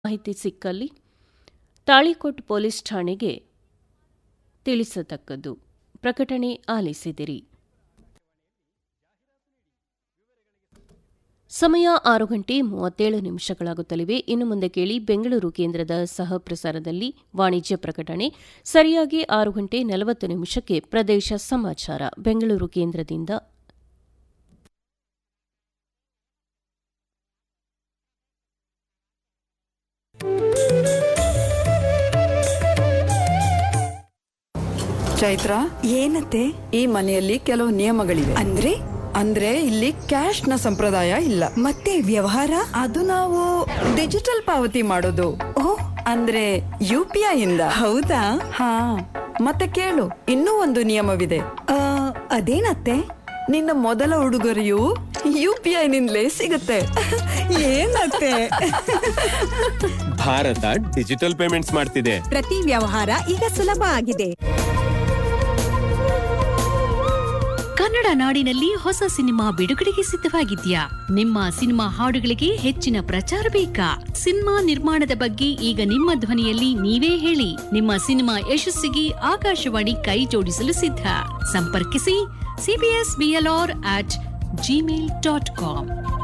ಮಾಹಿತಿ ಸಿಕ್ಕಲ್ಲಿ ತಾಳಿಕೋಟ್ ಪೊಲೀಸ್ ಠಾಣೆಗೆ ತಿಳಿಸತಕ್ಕದ್ದು ಪ್ರಕಟಣೆ ಆಲಿಸಿದಿರಿ ಸಮಯ ಆರು ಗಂಟೆ ಮೂವತ್ತೇಳು ನಿಮಿಷಗಳಾಗುತ್ತಲಿವೆ ಇನ್ನು ಮುಂದೆ ಕೇಳಿ ಬೆಂಗಳೂರು ಕೇಂದ್ರದ ಸಹ ಪ್ರಸಾರದಲ್ಲಿ ವಾಣಿಜ್ಯ ಪ್ರಕಟಣೆ ಸರಿಯಾಗಿ ಆರು ಗಂಟೆ ನಲವತ್ತು ನಿಮಿಷಕ್ಕೆ ಪ್ರದೇಶ ಸಮಾಚಾರ ಬೆಂಗಳೂರು ಕೇಂದ್ರದಿಂದ ಚೈತ್ರ ಏನತ್ತೆ ಈ ಮನೆಯಲ್ಲಿ ಕೆಲವು ನಿಯಮಗಳಿವೆ ಅಂದ್ರೆ ಅಂದ್ರೆ ಇಲ್ಲಿ ಕ್ಯಾಶ್ ನ ಸಂಪ್ರದಾಯ ಇಲ್ಲ ಮತ್ತೆ ವ್ಯವಹಾರ ಅದು ನಾವು ಡಿಜಿಟಲ್ ಪಾವತಿ ಮಾಡೋದು ಓ ಅಂದ್ರೆ ಯು ಪಿ ಐ ಇಂದ ಹೌದಾ ಹಾ ಮತ್ತೆ ಕೇಳು ಇನ್ನೂ ಒಂದು ನಿಯಮವಿದೆ ಆ, ಅದೇನತ್ತೆ ನಿನ್ನ ಮೊದಲ ಉಡುಗೊರೆಯು ಯು ಪಿ ಐ ನಿಂದಲೇ ಸಿಗುತ್ತೆ ಏನತ್ತೆ ಭಾರತ ಡಿಜಿಟಲ್ ಪೇಮೆಂಟ್ಸ್ ಮಾಡ್ತಿದೆ ಪ್ರತಿ ವ್ಯವಹಾರ ಈಗ ಸುಲಭ ಆಗಿದೆ ಕನ್ನಡ ನಾಡಿನಲ್ಲಿ ಹೊಸ ಸಿನಿಮಾ ಬಿಡುಗಡೆಗೆ ಸಿದ್ಧವಾಗಿದ್ಯಾ ನಿಮ್ಮ ಸಿನಿಮಾ ಹಾಡುಗಳಿಗೆ ಹೆಚ್ಚಿನ ಪ್ರಚಾರ ಬೇಕಾ ಸಿನಿಮಾ ನಿರ್ಮಾಣದ ಬಗ್ಗೆ ಈಗ ನಿಮ್ಮ ಧ್ವನಿಯಲ್ಲಿ ನೀವೇ ಹೇಳಿ ನಿಮ್ಮ ಸಿನಿಮಾ ಯಶಸ್ಸಿಗೆ ಆಕಾಶವಾಣಿ ಕೈ ಜೋಡಿಸಲು ಸಿದ್ಧ ಸಂಪರ್ಕಿಸಿ CBS BLR at Gmail dot com